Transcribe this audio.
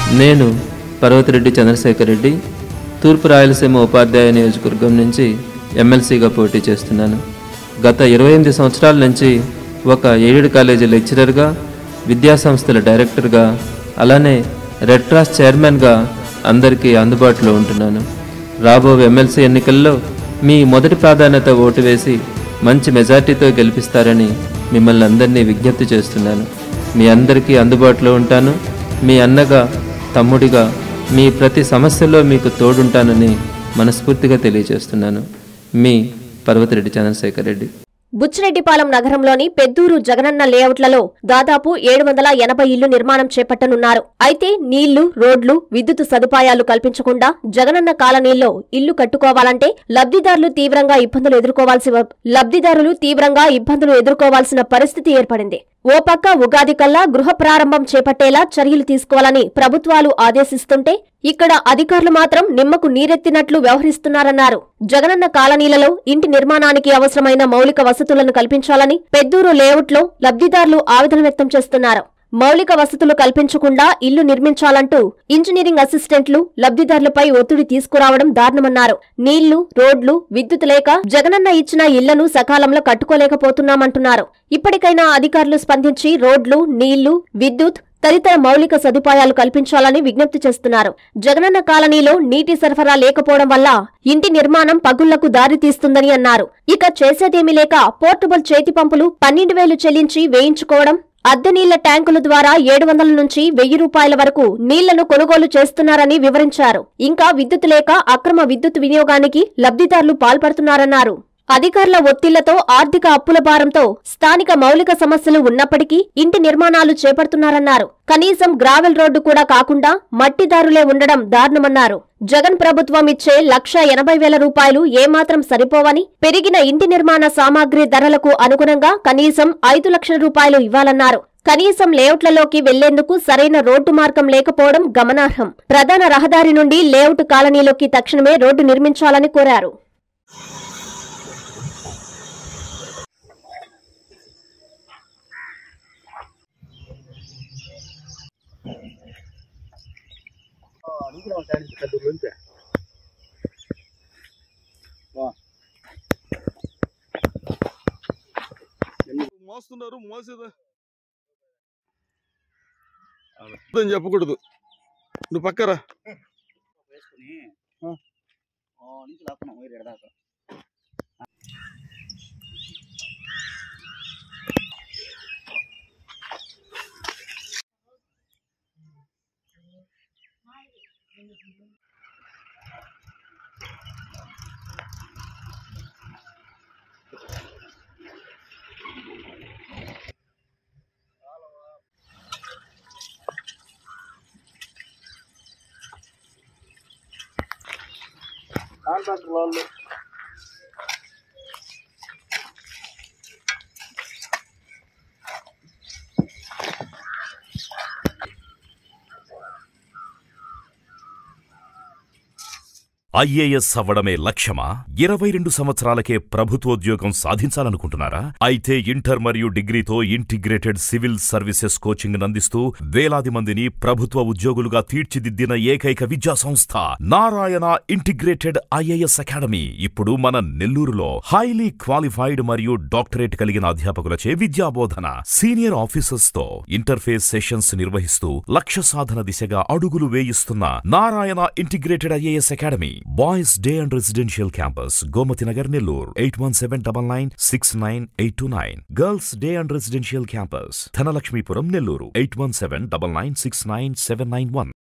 నేను పర్వతిరెడ్డి చంద్రశేఖర్ రెడ్డి తూర్పు రాయలసీమ ఉపాధ్యాయ నియోజకవర్గం నుంచి ఎమ్మెల్సీగా పోటీ చేస్తున్నాను గత ఇరవై ఎనిమిది సంవత్సరాల నుంచి ఒక ఎయిడెడ్ కాలేజీ లెక్చరర్గా విద్యాసంస్థల డైరెక్టర్గా అలానే రెడ్ క్రాస్ చైర్మన్గా అందరికీ అందుబాటులో ఉంటున్నాను రాబో ఎమ్మెల్సీ ఎన్నికల్లో మీ మొదటి ప్రాధాన్యత ఓటు వేసి మంచి మెజార్టీతో గెలిపిస్తారని మిమ్మల్ని అందరినీ విజ్ఞప్తి చేస్తున్నాను మీ అందరికీ అందుబాటులో ఉంటాను మీ అన్నగా తమ్ముడిగా మీ ప్రతి సమస్యలో మీకు తోడుంటానని మనస్ఫూర్తిగా తెలియజేస్తున్నాను మీ పర్వతిరెడ్డి చంద్రశేఖర్ రెడ్డి బుచ్చిరెడ్డిపాలెం నగరంలోని పెద్దూరు జగనన్న లేఅవుట్లలో దాదాపు ఏడు వందల ఎనభై ఇళ్లు నిర్మాణం చేపట్టనున్నారు అయితే నీళ్లు రోడ్లు విద్యుత్ సదుపాయాలు కల్పించకుండా జగనన్న కాలనీల్లో ఇల్లు కట్టుకోవాలంటే లబ్ధిదారులు తీవ్రంగా ఇబ్బందులు ఎదుర్కోవాల్సి వ- లబ్ధిదారులు తీవ్రంగా ఇబ్బందులు ఎదుర్కోవాల్సిన పరిస్థితి ఏర్పడింది ఓ పక్క ఉగాది కల్లా గృహ ప్రారంభం చేపట్టేలా చర్యలు తీసుకోవాలని ప్రభుత్వాలు ఆదేశిస్తుంటే ఇక్కడ అధికారులు మాత్రం నిమ్మకు నీరెత్తినట్లు వ్యవహరిస్తున్నారన్నారు జగనన్న కాలనీలలో ఇంటి నిర్మాణానికి అవసరమైన మౌలిక వసతులను కల్పించాలని పెద్దూరు లేఅవుట్లో లబ్ధిదారులు ఆవేదన వ్యక్తం చేస్తున్నారు మౌలిక వసతులు కల్పించకుండా ఇల్లు నిర్మించాలంటూ ఇంజనీరింగ్ అసిస్టెంట్లు లబ్ధిదారులపై ఒత్తిడి తీసుకురావడం దారుణమన్నారు నీళ్లు రోడ్లు విద్యుత్ లేక జగనన్న ఇచ్చిన ఇళ్లను సకాలంలో కట్టుకోలేకపోతున్నామంటున్నారు ఇప్పటికైనా అధికారులు స్పందించి రోడ్లు నీళ్లు విద్యుత్ తదితర మౌలిక సదుపాయాలు కల్పించాలని విజ్ఞప్తి చేస్తున్నారు జగనన్న కాలనీలో నీటి సరఫరా లేకపోవడం వల్ల ఇంటి నిర్మాణం పగుళ్లకు దారి తీస్తుందని అన్నారు ఇక చేసేదేమీ లేక పోర్టబుల్ చేతి పంపులు పన్నెండు వేలు చెల్లించి వేయించుకోవడం అద్దె నీళ్ల ట్యాంకుల ద్వారా ఏడు వందల నుంచి వెయ్యి రూపాయల వరకు నీళ్లను కొనుగోలు చేస్తున్నారని వివరించారు ఇంకా విద్యుత్ లేక అక్రమ విద్యుత్ వినియోగానికి లబ్ధిదారులు పాల్పడుతున్నారన్నారు అధికారుల ఒత్తిళ్లతో ఆర్థిక అప్పుల భారంతో స్థానిక మౌలిక సమస్యలు ఉన్నప్పటికీ ఇంటి నిర్మాణాలు చేపడుతున్నారన్నారు కనీసం గ్రావెల్ రోడ్డు కూడా కాకుండా మట్టిదారులే ఉండడం దారుణమన్నారు జగన్ ప్రభుత్వం ఇచ్చే లక్ష ఎనభై వేల రూపాయలు ఏమాత్రం సరిపోవని పెరిగిన ఇంటి నిర్మాణ సామాగ్రి ధరలకు అనుగుణంగా కనీసం ఐదు లక్షల రూపాయలు ఇవ్వాలన్నారు కనీసం లేఅవుట్లలోకి వెళ్లేందుకు సరైన రోడ్డు మార్గం లేకపోవడం గమనార్హం ప్రధాన రహదారి నుండి లేఅవుట్ కాలనీలోకి తక్షణమే రోడ్డు నిర్మించాలని కోరారు మోస్తున్నారు మోసేదా అని చెప్పకూడదు నువ్వు పక్కరా వేసుకుని ఆ నుంచి లాక్కున్నాం వైర్ ఎడదాకా కాంట్రాక్టర్ వాళ్ళు ఐఏఎస్ అవ్వడమే లక్ష్యమా ఇరవై రెండు సంవత్సరాలకే ప్రభుత్వోద్యోగం సాధించాలనుకుంటున్నారా అయితే ఇంటర్ మరియు డిగ్రీతో ఇంటిగ్రేటెడ్ సివిల్ సర్వీసెస్ కోచింగ్ అందిస్తూ వేలాది మందిని ప్రభుత్వ ఉద్యోగులుగా తీర్చిదిద్దిన ఏకైక విద్యా సంస్థ నారాయణ ఇంటిగ్రేటెడ్ ఐఏఎస్ అకాడమీ ఇప్పుడు మన నెల్లూరులో హైలీ క్వాలిఫైడ్ మరియు డాక్టరేట్ కలిగిన అధ్యాపకులచే విద్యాబోధన సీనియర్ ఆఫీసర్స్ తో ఇంటర్ఫేస్ సెషన్స్ నిర్వహిస్తూ లక్ష్య సాధన దిశగా అడుగులు వేయిస్తున్న Narayana integrated IAS academy boys day and residential campus Gomathi Nagar Nellore eight one seven double nine six nine eight two nine girls day and residential campus Dhanalakshmipuram Nellore eight one seven double nine six nine seven nine one